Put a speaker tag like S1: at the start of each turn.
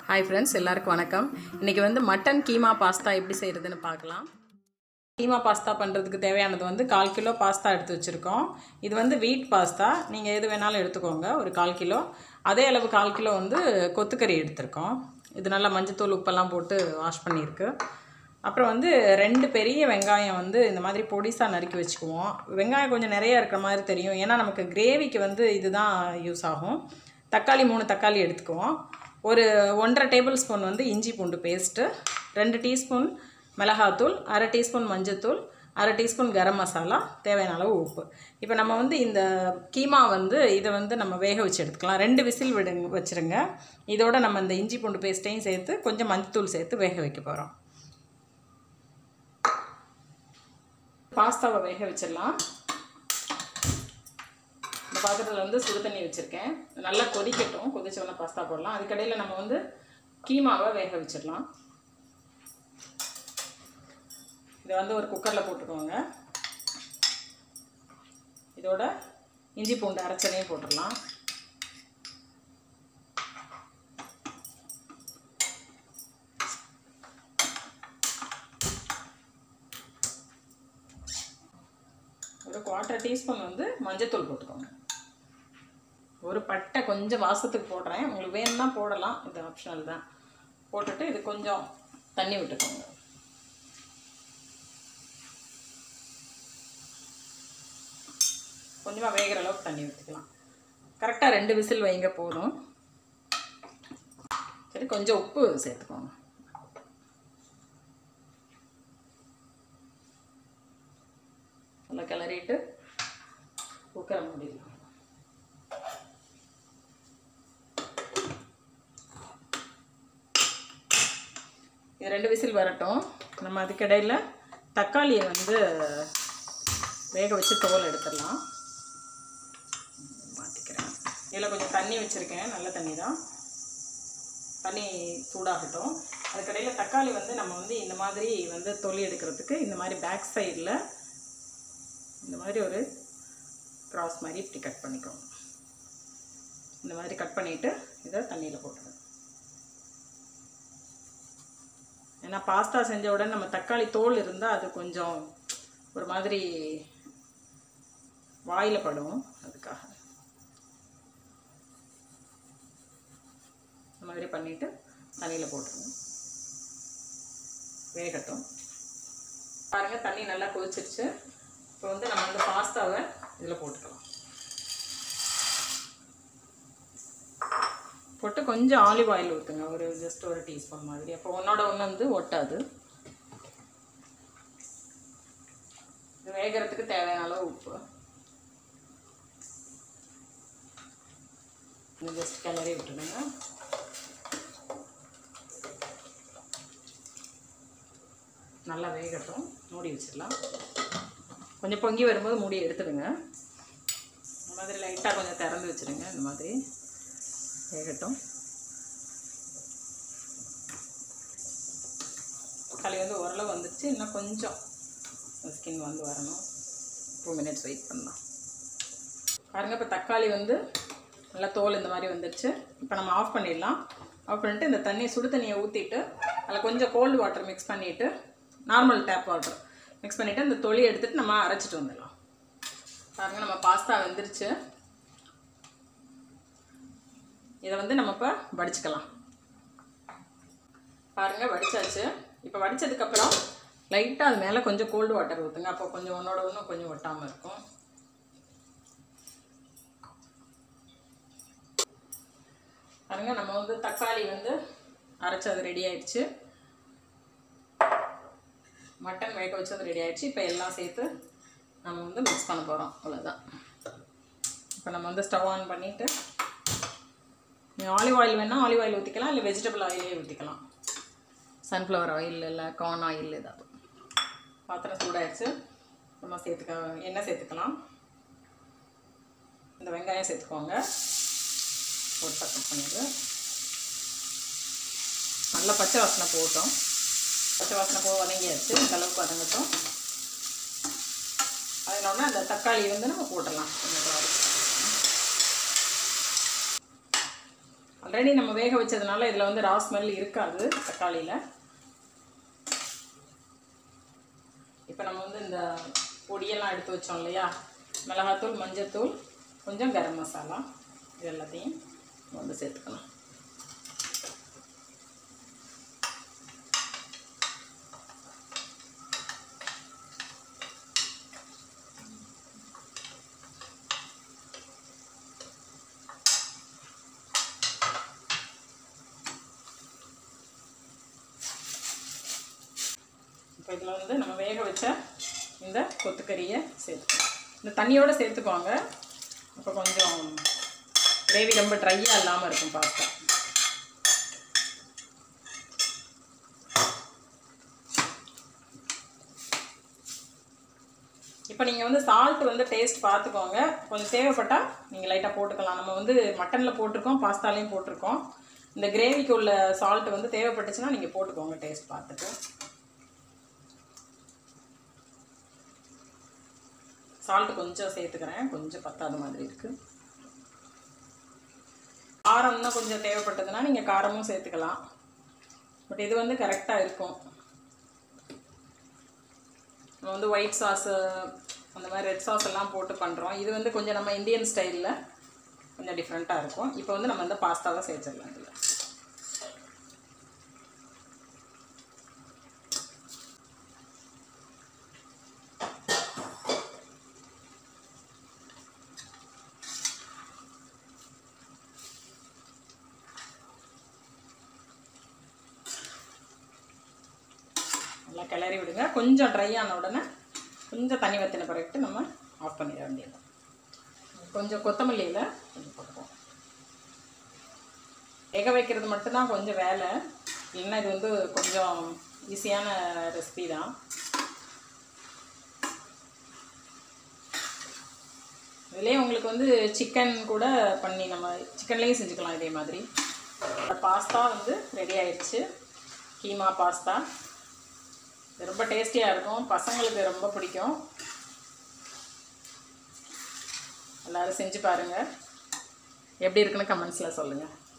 S1: hi friends எல்லாருக்கும் வணக்கம் இன்றைக்கி வந்து மட்டன் கீமா பாஸ்தா எப்படி செய்கிறதுன்னு பார்க்கலாம் கீமா பாஸ்தா பண்ணுறதுக்கு தேவையானது வந்து கால் கிலோ பாஸ்தா எடுத்து வச்சுருக்கோம் இது வந்து வீட் பாஸ்தா நீங்கள் எது வேணாலும் எடுத்துக்கோங்க ஒரு கால் கிலோ அதே அளவு கால் கிலோ வந்து கொத்துக்கறி எடுத்திருக்கோம் இது நல்லா மஞ்சத்தூள் உப்பெல்லாம் போட்டு வாஷ் பண்ணியிருக்கு அப்புறம் வந்து ரெண்டு பெரிய வெங்காயம் வந்து இந்த மாதிரி பொடிசாக நறுக்கி வச்சுக்குவோம் வெங்காயம் கொஞ்சம் நிறைய இருக்கிற மாதிரி தெரியும் ஏன்னா நமக்கு கிரேவிக்கு வந்து இதுதான் யூஸ் ஆகும் தக்காளி மூணு தக்காளி எடுத்துக்குவோம் ஒரு ஒன்றரை டேபிள் ஸ்பூன் வந்து இஞ்சி பூண்டு பேஸ்ட்டு ரெண்டு டீஸ்பூன் மிளகாத்தூள் அரை டீஸ்பூன் மஞ்சத்தூள் அரை டீஸ்பூன் கரம் மசாலா தேவையான அளவு உப்பு இப்போ நம்ம வந்து இந்த கீமா வந்து இதை வந்து நம்ம வேக வச்சு எடுத்துக்கலாம் ரெண்டு விசில் விடுங்க வச்சுருங்க இதோட நம்ம இந்த இஞ்சி பூண்டு பேஸ்ட்டையும் சேர்த்து கொஞ்சம் மஞ்சத்தூள் சேர்த்து வேக வைக்க போகிறோம் பாஸ்தாவை வேக வச்சிடலாம் இந்த பாத்திரத்தில் வந்து சுடு தண்ணி வச்சுருக்கேன் நல்லா கொதிக்கட்டும் கொதிச்ச உடனே பாஸ்தா போடலாம் அதுக்கடையில் நம்ம வந்து கீமாவை வேக வச்சிடலாம் இதை வந்து ஒரு குக்கரில் போட்டுக்கோங்க இதோட இஞ்சி பூண்டு அரைச்சனையும் போட்டுடலாம் ஒரு குவார்ட்டர் டீஸ்பூன் வந்து மஞ்சத்தூள் போட்டுக்கோங்க ஒரு பட்டை கொஞ்சம் வாசத்துக்கு போடுறேன் உங்களுக்கு வேணும்னா போடலாம் இது ஆப்ஷனல் தான் போட்டுட்டு இது கொஞ்சம் தண்ணி விட்டுக்கோங்க கொஞ்சமாக வேகிற அளவுக்கு தண்ணி விட்டுக்கலாம் கரெக்டாக ரெண்டு விசில் வைங்க போதும் சரி கொஞ்சம் உப்பு சேர்த்துக்கோங்க நல்லா கிளறிட்டு குக்கரை மூடிடலாம் இது ரெண்டு விசில் வரட்டும் நம்ம அதுக்கிடையில் தக்காளியை வந்து வேக வச்சு தோல் எடுத்துடலாம் மாற்றிக்கிறேன் இதில் கொஞ்சம் தண்ணி வச்சுருக்கேன் நல்ல தண்ணி தான் தண்ணி சூடாகட்டும் அதுக்கடையில் தக்காளி வந்து நம்ம வந்து இந்த மாதிரி வந்து தொலி எடுக்கிறதுக்கு இந்த மாதிரி பேக் சைடில் இந்த மாதிரி ஒரு க்ராஸ் மாதிரி இப்படி கட் பண்ணிக்கோங்க இந்த மாதிரி கட் பண்ணிவிட்டு இதை தண்ணியில் போட்டுருங்க ஏன்னா பாஸ்தா செஞ்ச உடனே நம்ம தக்காளி தோல் இருந்தால் அது கொஞ்சம் ஒரு மாதிரி வாயில் படும் அதுக்காக இந்த மாதிரி பண்ணிவிட்டு தண்ணியில் போட்டுருங்க வேகட்டும் பாருங்கள் தண்ணி நல்லா கொதிச்சிருச்சு இப்போ வந்து நம்ம வந்து பாஸ்தாவை இதில் போட்டுக்கலாம் போட்டு கொஞ்சம் ஆலிவ் ஆயில் ஊற்றுங்க ஒரு ஜஸ்ட் ஒரு டீஸ்பூன் மாதிரி அப்போ ஒன்றோட ஒன்று வந்து ஒட்டாது இது வேகிறதுக்கு தேவையான அளவு உப்பு ஜஸ்ட் கிளறி விட்டுடுங்க நல்லா வேகட்டும் மூடி வச்சிடலாம் கொஞ்சம் பொங்கி வரும்போது மூடி எடுத்துடுங்க இந்த மாதிரி லைட்டாக கொஞ்சம் திறந்து வச்சுருங்க இந்த மாதிரி வேகட்டும் களி வந்து ஓரளவு வந்துடுச்சு இன்னும் கொஞ்சம் ஸ்கின் வந்து வரணும் டூ மினிட்ஸ் வெயிட் பண்ணலாம் பாருங்கள் இப்போ தக்காளி வந்து நல்லா தோல் இந்த மாதிரி வந்துடுச்சு இப்போ நம்ம ஆஃப் பண்ணிடலாம் ஆஃப் பண்ணிவிட்டு இந்த தண்ணியை சுடு தண்ணியை ஊற்றிட்டு அதில் கொஞ்சம் கோல்டு வாட்டர் மிக்ஸ் பண்ணிவிட்டு நார்மல் டேப் வாட்டர் மிக்ஸ் பண்ணிவிட்டு அந்த தொளி எடுத்துகிட்டு நம்ம அரைச்சிட்டு வந்துடலாம் பாருங்கள் நம்ம பாஸ்தா வெந்துருச்சு இதை வந்து நம்ம இப்போ வடிச்சுக்கலாம் பாருங்கள் வடித்தாச்சு இப்போ வடித்ததுக்கப்புறம் லைட்டாக அது மேலே கொஞ்சம் கோல்டு வாட்டர் ஊற்றுங்க அப்போ கொஞ்சம் ஒன்றோட ஒன்று கொஞ்சம் ஒட்டாமல் இருக்கும் பாருங்கள் நம்ம வந்து தக்காளி வந்து அரைச்சது ரெடி ஆயிடுச்சு மட்டன் வேக வச்சது ரெடி ஆயிடுச்சு இப்போ எல்லாம் சேர்த்து நம்ம வந்து மிக்ஸ் பண்ண போகிறோம் அவ்வளோதான் இப்போ நம்ம வந்து ஸ்டவ் ஆன் பண்ணிவிட்டு நீங்கள் ஆலிவ் ஆயில் வேணால் ஆலிவ் ஆயில் ஊற்றிக்கலாம் இல்லை வெஜிடபிள் ஆயிலே ஊற்றிக்கலாம் சன்ஃப்ளவர் ஆயில் இல்லை கார்ன் ஆயில் ஏதாவது பாத்திரம் சூடாயிடுச்சு நம்ம சேர்த்துக்க எண்ணெய் சேர்த்துக்கலாம் இந்த வெங்காயம் சேர்த்துக்கோங்க ஒரு கட் பண்ணிடு நல்லா பச்சை வாசனை போட்டோம் பச்சை வாசனை போ வதங்கியாச்சு இந்த அளவுக்கு வதங்கட்டும் அதனோடனே அந்த தக்காளி வந்து நம்ம போட்டுடலாம் கொஞ்சம் ஆல்ரெடி நம்ம வேக வச்சதுனால இதில் வந்து ரா ஸ்மெல் இருக்காது தக்காளியில் இப்போ நம்ம வந்து இந்த பொடியெல்லாம் எடுத்து வச்சோம் இல்லையா மிளகாத்தூள் மஞ்சத்தூள் கொஞ்சம் கரம் மசாலா இது எல்லாத்தையும் நம்ம வந்து சேர்த்துக்கணும் இப்போ இதில் வந்து நம்ம வேக வச்ச இந்த கொத்துக்கறியை சேர்த்துக்கலாம் இந்த தண்ணியோடு சேர்த்துக்குவாங்க அப்போ கொஞ்சம் கிரேவி ரொம்ப ட்ரையாக இல்லாமல் இருக்கும் பாஸ்தா இப்போ நீங்கள் வந்து சால்ட் வந்து டேஸ்ட் பார்த்துக்கோங்க கொஞ்சம் தேவைப்பட்டால் நீங்கள் லைட்டாக போட்டுக்கலாம் நம்ம வந்து மட்டனில் போட்டிருக்கோம் பாஸ்தாலையும் போட்டிருக்கோம் இந்த கிரேவிக்கு உள்ள சால்ட் வந்து தேவைப்பட்டுச்சுன்னா நீங்கள் போட்டுக்கோங்க டேஸ்ட் பார்த்துட்டு சால்ட் கொஞ்சம் சேர்த்துக்கிறேன் கொஞ்சம் பத்தாத மாதிரி இருக்குது காரம் இன்னும் கொஞ்சம் தேவைப்பட்டதுன்னா நீங்கள் காரமும் சேர்த்துக்கலாம் பட் இது வந்து கரெக்டாக இருக்கும் நம்ம வந்து ஒயிட் சாஸு அந்த மாதிரி ரெட் சாஸ் எல்லாம் போட்டு பண்ணுறோம் இது வந்து கொஞ்சம் நம்ம இந்தியன் ஸ்டைலில் கொஞ்சம் டிஃப்ரெண்ட்டாக இருக்கும் இப்போ வந்து நம்ம வந்து பாஸ்தாவை சேர்த்துடலாம் இதில் நல்லா கிளறி விடுங்க கொஞ்சம் ட்ரை ஆன உடனே கொஞ்சம் தண்ணி வற்றின பிறகு நம்ம ஆஃப் பண்ணிட வேண்டியது கொஞ்சம் கொத்தமல்லியில் கொஞ்சம் போட்டுப்போம் வேக வைக்கிறது மட்டும்தான் கொஞ்சம் வேலை இல்லைன்னா இது வந்து கொஞ்சம் ஈஸியான ரெசிபி தான் இதுலேயே உங்களுக்கு வந்து சிக்கன் கூட பண்ணி நம்ம சிக்கன்லேயும் செஞ்சுக்கலாம் இதே மாதிரி பாஸ்தா வந்து ரெடி ஆயிடுச்சு கீமா பாஸ்தா இது ரொம்ப டேஸ்டியாக இருக்கும் பசங்களுக்கு ரொம்ப பிடிக்கும் எல்லோரும் செஞ்சு பாருங்கள் எப்படி இருக்குன்னு கமெண்ட்ஸில் சொல்லுங்கள்